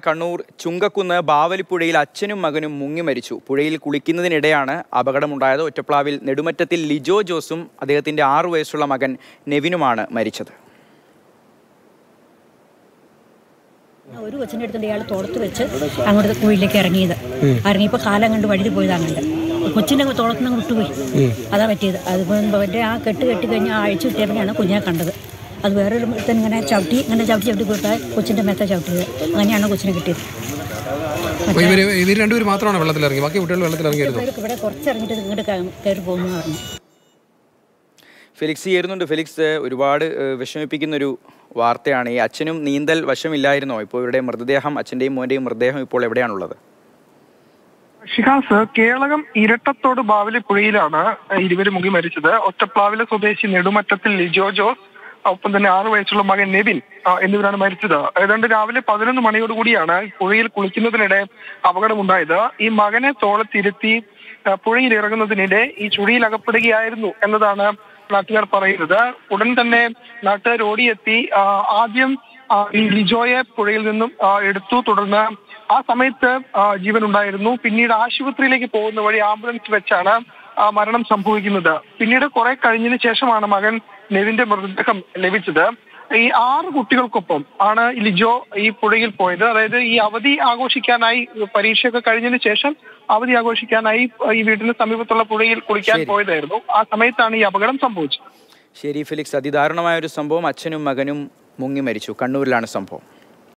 കണ്ണൂർ ചുങ്കക്കുന്ന് ബാവലിപ്പുഴയിൽ അച്ഛനും മകനും മുങ്ങി മരിച്ചു പുഴയിൽ കുളിക്കുന്നതിനിടെയാണ് അപകടമുണ്ടായത് ഒറ്റപ്ലാവിൽ നെടുമറ്റത്തിൽ ലിജോ ജോസും അദ്ദേഹത്തിന്റെ ആറു വയസ്സുള്ള മകൻ നെവിനുമാണ് മരിച്ചത് ഒരു കൊച്ചിൻ്റെ അടുത്തുണ്ട് ഇയാൾ തോളത്ത് വെച്ച് അങ്ങോട്ട് കുഴിയിലേക്ക് ഇറങ്ങിയത് ഇറങ്ങിയപ്പോൾ കാലം കണ്ട് വഴുതി പോയതാണ് കണ്ട് കൊച്ചിൻ്റെ തോളത്ത് നിന്ന് വിട്ടുപോയി അതാ പറ്റിയത് അത് എൻ്റെ ആ കെട്ട് കെട്ടി കഴിഞ്ഞ് ആ അഴിച്ചു കിട്ടിയപ്പോഴാണ് കുഞ്ഞിനെ കണ്ടത് അത് വേറൊരു ഒരുത്തൻ ഇങ്ങനെ ചവിട്ടി ഇങ്ങനെ ചവിട്ടി ചവിട്ടി കൊടുത്താൽ കൊച്ചിൻ്റെ മേത്ത ചവിട്ടിയത് അങ്ങനെയാണ് കൊച്ചിനെ കിട്ടിയത് അപ്പൊ ഇവര് ഇവർ രണ്ടുപേര് മാത്രമാണ് വെള്ളത്തിൽ ഇറങ്ങി ബാക്കി കുട്ടികൾ വെള്ളത്തിൽ ഇറങ്ങിയിരുന്നു ഇവർക്ക് ഇവിടെ കുറച്ചിറങ്ങിയിട്ട് ഇങ്ങോട്ട് കയറി പോകുന്നു പറഞ്ഞു ഫെലിക്സ് ചേരുന്നുണ്ട് ഫെലിക്സ് ഒരുപാട് ഏഹ്, വിഷമിപ്പിക്കുന്ന ഒരു വാർത്തയാണ് ഈ അച്ഛനും നീന്തൽ വശമില്ലായിരുന്നോ ഇപ്പോൾ ഇവരുടെ മൃതദേഹം അച്ഛൻ്റെയും മോൻ്റെയും മൃതദേഹം ഇപ്പോൾ എവിടെയാണുള്ളത് ഷിഹാസ് കേളകം ഇരട്ടത്തോട് ബാവലി പുഴയിലാണ് ഇരുവരും മുങ്ങി മരിച്ചത് ഒറ്റപ്ലാവിലെ സ്വദേശി നെടുമറ്റത്തിൽ ലിജോ ജോസ് ഒപ്പം തന്നെ ആറു വയസ്സുള്ള മകൻ നെവിൻ ആ, എന്നിവരാണ് മരിച്ചത് ഏതാണ്ട് രാവിലെ പതിനൊന്ന് മണിയോടുകൂടിയാണ് പുഴയിൽ കുളിക്കുന്നതിനിടെ അപകടമുണ്ടായത് ഈ മകനെ തോളത്തിരുത്തി ആ, പുഴയിൽ ഇറങ്ങുന്നതിനിടെ ഈ ചുഴിയിൽ അകപ്പെടുകയായിരുന്നു എന്നതാണ് നാട്ടുകാർ പറയുന്നത് ഉടൻ തന്നെ നാട്ടുകാർ ഓടിയെത്തി ആ, ആദ്യം ആ, ഈ ലിജോയെ പുഴയിൽ നിന്നും ആ, എടുത്തു തുടർന്ന് ആ സമയത്ത് ആ, ജീവൻ ഉണ്ടായിരുന്നു പിന്നീട് ആശുപത്രിയിലേക്ക് പോകുന്ന വഴി ആംബുലൻസ് വെച്ചാണ് ആ മരണം സംഭവിക്കുന്നത് പിന്നീട് കുറെ കഴിഞ്ഞതിന് ശേഷമാണ് മകൻ നെവിന്റെ മൃതദേഹം ലഭിച്ചത് ഈ ആറ് കുട്ടികൾക്കൊപ്പം ആണ് ഈ ലിജോ ഈ പുഴയിൽ പോയത് അതായത് ഈ അവധി ആഘോഷിക്കാനായി പരീക്ഷയൊക്കെ കഴിഞ്ഞതിന് ശേഷം അവധി ആഘോഷിക്കാനായി ഈ വീടിന് സമീപത്തുള്ള പുഴയിൽ കുളിക്കാൻ ശരി. പോയതായിരുന്നു ആ സമയത്താണ് ഈ അപകടം സംഭവിച്ചത് ശരി ഫെലിക്സ് അതിദാരുണമായ ഒരു സംഭവം അച്ഛനും മകനും മുങ്ങി മരിച്ചു കണ്ണൂരിലാണ് സംഭവം